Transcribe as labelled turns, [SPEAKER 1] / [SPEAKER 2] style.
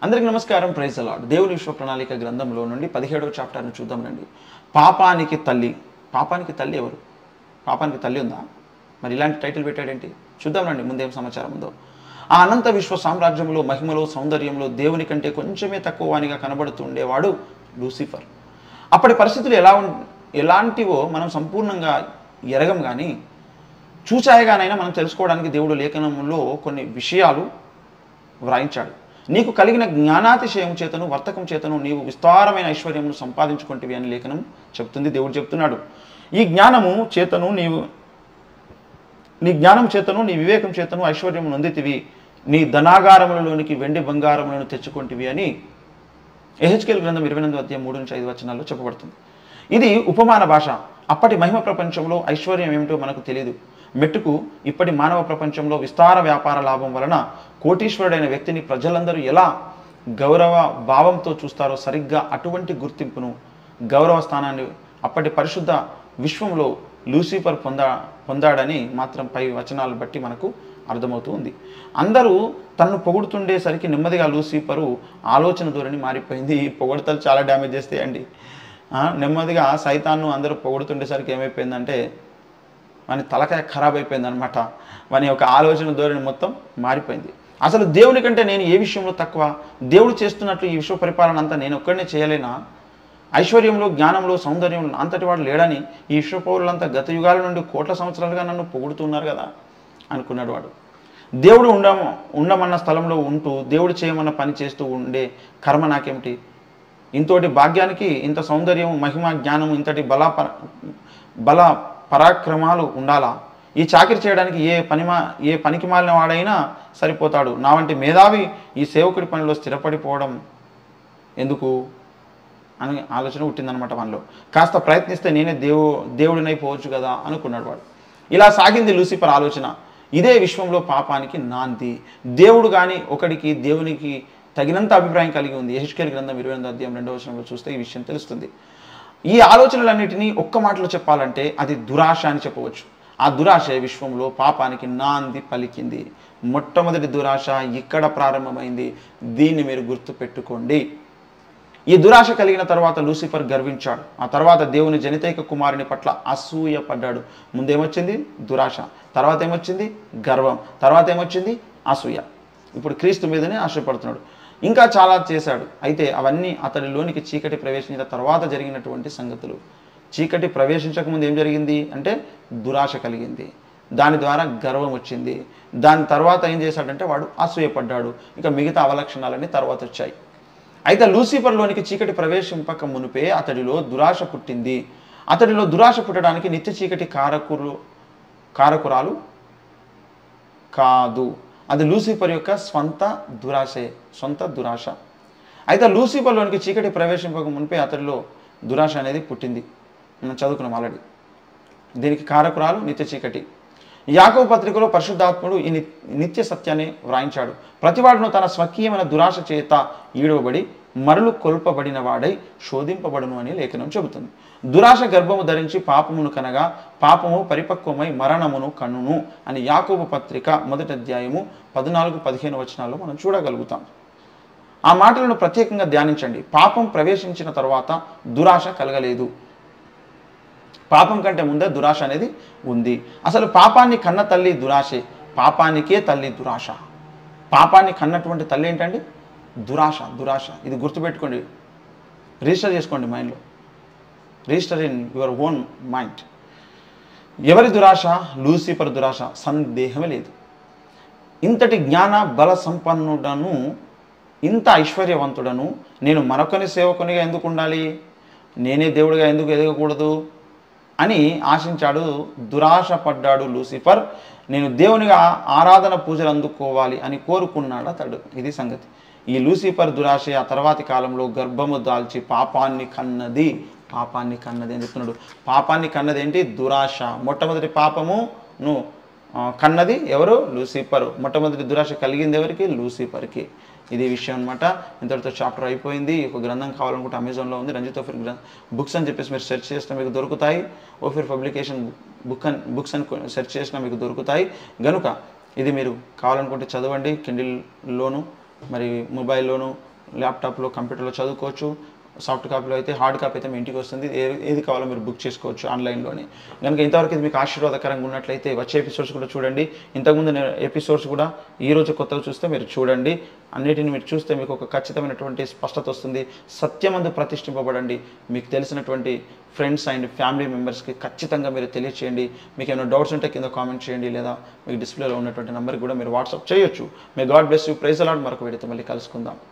[SPEAKER 1] అందరికీ నమస్కారం ప్రైజ్ అలాడ్ దేవుని విశ్వ ప్రణాళిక గ్రంథంలో నుండి పదిహేడవ చాప్టర్ను చూద్దాం రండి పాపానికి తల్లి పాపానికి తల్లి ఎవరు పాపానికి తల్లి ఉందా మరి ఇలాంటి టైటిల్ పెట్టాడేంటి చూద్దాం రండి ముందేం సమాచారం ఉందో ఆ అనంత విశ్వ సామ్రాజ్యంలో మహిమలో సౌందర్యంలో దేవుని కంటే కొంచెమే తక్కువ వానిగా కనబడుతూ ఉండేవాడు లూసిఫర్ అప్పటి పరిస్థితులు ఎలా ఉం ఎలాంటివో మనం సంపూర్ణంగా ఎరగం కానీ చూచాయగానైనా మనం తెలుసుకోవడానికి దేవుడు లేఖనంలో కొన్ని విషయాలు వ్రాయించాడు నీకు కలిగిన జ్ఞానాతిశయం చేతను వర్తకం చేతను నీవు విస్తారమైన ఐశ్వర్యమును సంపాదించుకుంటేవి అని లేఖనం చెప్తుంది దేవుడు చెప్తున్నాడు ఈ జ్ఞానము చేతను నీవు నీ జ్ఞానం చేతను నీ వివేకం చేతను ఐశ్వర్యం నొందితివి నీ ధనాగారములలోనికి వెండి బంగారములను తెచ్చుకుంటివి అని ఎహెచ్కేల్ గ్రంథం ఇరవై ఎనిమిది అధ్యాయం మూడు నుంచి ఐదు వచనాల్లో చెప్పబడుతుంది ఇది ఉపమాన భాష అప్పటి మహిమ ప్రపంచంలో ఐశ్వర్యం ఏమిటో మనకు తెలియదు మెట్టుకు ఇప్పటి మానవ ప్రపంచంలో విస్తార వ్యాపార లాభం వలన కోటీశ్వరుడైన వ్యక్తిని ప్రజలందరూ ఎలా గౌరవ భావంతో చూస్తారో సరిగ్గా అటువంటి గుర్తింపును గౌరవ స్థానాన్ని అప్పటి పరిశుద్ధ విశ్వంలో లూసిఫర్ పొందా పొందాడని మాత్రం పై వచనాలు బట్టి మనకు అర్థమవుతూ ఉంది అందరూ తనను పొగుడుతుండేసరికి నెమ్మదిగా లూసిఫరు ఆలోచన ధోరణి మారిపోయింది ఈ పొగడతలు చాలా డ్యామేజ్ చేస్తాయండి ఆ, నెమ్మదిగా సైతాన్ను అందరూ పొగుడుతుండేసరికి ఏమైపోయిందంటే వాని తలకాయ ఖరాబ్ అయిపోయింది అనమాట వాని యొక్క ఆలోచన ధోరణి మొత్తం మారిపోయింది అసలు దేవుని కంటే నేను ఏ విషయంలో తక్కువ దేవుడు చేస్తున్నట్లు ఈ విశ్వ పరిపాలన అంతా నేను ఒక్కడనే చేయలేనా ఐశ్వర్యంలో జ్ఞానంలో సౌందర్యంలో అంతటి వాడు లేడని ఈ విశ్వ పౌరులంతా గత యుగాల నుండి కోట్ల సంవత్సరాలుగా నన్ను పొగుడుతున్నారు కదా అనుకున్నాడు వాడు దేవుడు ఉండ ఉండమన్న స్థలంలో ఉంటూ దేవుడు చేయమన్న పని చేస్తూ ఉండే కర్మ నాకేమిటి ఇంతటి భాగ్యానికి ఇంత సౌందర్యం మహిమ జ్ఞానం ఇంతటి బల పర బల పరాక్రమాలు ఉండాలా ఈ చాకిరి చేయడానికి ఏ పనిమా ఏ పనికి మాలిన వాడైనా సరిపోతాడు నా వంటి మేధావి ఈ సేవకుడి పనిలో స్థిరపడిపోవడం ఎందుకు అని ఆలోచన పుట్టిందనమాట మనలో కాస్త ప్రయత్నిస్తే నేనే దేవు దేవుడినైపోవచ్చు కదా అనుకున్నాడు వాడు ఇలా సాగింది లూసిఫర్ ఆలోచన ఇదే విశ్వంలో పాపానికి నాంది దేవుడు కానీ ఒకడికి దేవునికి తగినంత అభిప్రాయం కలిగి ఉంది యహిష్కేల్ గ్రంథం ఇరవై ఎనిమిది అధ్యాయం రెండవ వచనంలో చూస్తే ఈ విషయం తెలుస్తుంది ఈ ఆలోచనలన్నిటినీ ఒక్క మాటలో చెప్పాలంటే అది దురాశ అని చెప్పవచ్చు ఆ దురాశ విశ్వంలో పాపానికి నాంది పలికింది మొట్టమొదటి దురాశ ఇక్కడ ప్రారంభమైంది దీన్ని మీరు గుర్తు పెట్టుకోండి ఈ దురాశ కలిగిన తర్వాత లూసిఫర్ గర్వించాడు ఆ తర్వాత దేవుని జనితైక కుమారుని పట్ల అసూయ పడ్డాడు ముందేమొచ్చింది దురాశ తర్వాత ఏమొచ్చింది గర్వం తర్వాత ఏమొచ్చింది అసూయ ఇప్పుడు క్రీస్తు మీదనే ఆశపడుతున్నాడు ఇంకా చాలా చేశాడు అయితే అవన్నీ అతడిలోనికి చీకటి ప్రవేశించిన తర్వాత జరిగినటువంటి సంగతులు చీకటి ప్రవేశించకముందు ఏం జరిగింది అంటే దురాశ కలిగింది దాని ద్వారా గర్వం వచ్చింది దాని తర్వాత ఏం చేశాడంటే వాడు అసూయపడ్డాడు ఇక మిగతా అవలక్షణాలన్నీ తర్వాత వచ్చాయి అయితే లూసిఫర్లోనికి చీకటి ప్రవేశింపక మునిపే అతడిలో దురాశ పుట్టింది అతడిలో దురాశ పుట్టడానికి నిత్య చీకటి కారకులు కారకురాలు కాదు అది లూసిఫర్ యొక్క స్వంత దురాశే సొంత దురాశ అయితే లూసిఫర్లోనికి చీకటి ప్రవేశింపక మునిపే అతడిలో దురాశ అనేది పుట్టింది మనం చదువుకున్నాం ఆల్రెడీ దీనికి కారకురాలు నిత్య చీకటి యాకవ పత్రికలో పరిశుద్ధాత్ముడు ఈ ని- నిత్య సత్యాన్ని వ్రాయించాడు ప్రతివాడును తన స్వకీయమైన దురాశ చేత ఈడవబడి మరలు కొల్పబడిన వాడై శోధింపబడును అని లేఖనం చెబుతుంది దురాశ గర్భము ధరించి పాపమును కనగా పాపము పరిపక్వమై మరణమును కన్నును అని యాకోబు పత్రిక మొదటి అధ్యాయము పద్నాలుగు పదిహేను వచనాల్లో మనం చూడగలుగుతాం ఆ మాటలను ప్రత్యేకంగా ధ్యానించండి పాపం ప్రవేశించిన తర్వాత దురాశ కలగలేదు పాపం కంటే ముందే దురాశ అనేది ఉంది అసలు పాపాన్ని కన్న తల్లి దురాశే పాపానికే తల్లి దురాశ పాపాన్ని కన్నటువంటి తల్లి ఏంటండి దురాశ దురాశ ఇది గుర్తుపెట్టుకోండి రిజిస్టర్ చేసుకోండి మైండ్లో register in your own mind ఎవరి దురాశ లూసిఫర్ దురాశ సందేహమే లేదు ఇంతటి జ్ఞాన బల సంపన్నుడను ఇంత ఐశ్వర్యవంతుడను నేను మరొకని సేవకునిగా ఎందుకు ఉండాలి నేనే దేవుడిగా ఎందుకు ఎదగకూడదు అని ఆశించాడు దురాశ పడ్డాడు లూసిఫర్ నేను దేవునిగా ఆరాధన పూజలు అందుకోవాలి అని కోరుకున్నాడు అతడు ఇది సంగతి ఈ లూసిఫర్ దురాశ ఆ తర్వాతి కాలంలో గర్భము దాల్చి పాపాన్ని కన్నది పాపాన్ని కన్నది అని చెప్తున్నాడు పాపాన్ని కన్నది ఏంటి దురాశ మొట్టమొదటి పాపము నువ్వు ఆ, కన్నది ఎవరు లూసిఫర్ మొట్టమొదటి దురాశ కలిగింది ఎవరికి లూసిఫర్కి ఇది విషయం అనమాట ఇంతటితో చాప్టర్ అయిపోయింది ఈ ఒక గ్రంథం కావాలనుకుంటే అమెజాన్లో ఉంది రంజిత్ ఓఫిర్ గ్రంథ బుక్స్ అని చెప్పేసి మీరు సెర్చ్ చేస్తే మీకు దొరుకుతాయి ఓఫిర్ పబ్లికేషన్ బుక్ అని బుక్స్ అని సెర్చ్ చేసినా మీకు దొరుకుతాయి గనుక ఇది మీరు కావాలనుకుంటే చదవండి కిండిల్లోను మరి మొబైల్లోను ల్యాప్టాప్లో కంప్యూటర్లో చదువుకోవచ్చు సాఫ్ట్ కాపీలో అయితే హార్డ్ కాపీ అయితే మీ ఇంటికి వస్తుంది ఏ ఏది కావాలో మీరు బుక్ చేసుకోవచ్చు ఆన్లైన్లోనే కనుక ఇంతవరకు ఇది మీకు ఆశీర్వాదకరంగా ఉన్నట్లయితే వచ్చే ఎపిసోడ్స్ కూడా చూడండి ఇంతకుముందు నేను ఎపిసోడ్స్ కూడా ఈ రోజు కొత్తగా చూస్తే మీరు చూడండి అన్నిటిని మీరు చూస్తే మీకు ఒక ఖచ్చితమైనటువంటి స్పష్టత వస్తుంది సత్యమందు ప్రతిష్ఠింపబడండి మీకు తెలిసినటువంటి ఫ్రెండ్స్ అండ్ ఫ్యామిలీ మెంబర్స్కి ఖచ్చితంగా మీరు తెలియచేయండి మీకు ఏమైనా డౌట్స్ ఉంటే కింద కామెంట్ చేయండి లేదా మీకు డిస్ప్లేలో ఉన్నటువంటి నెంబర్కి కూడా మీరు వాట్సాప్ చేయొచ్చు may God bless you praise అలాడ్ మరొక వీడితో మళ్ళీ కలుసుకుందాం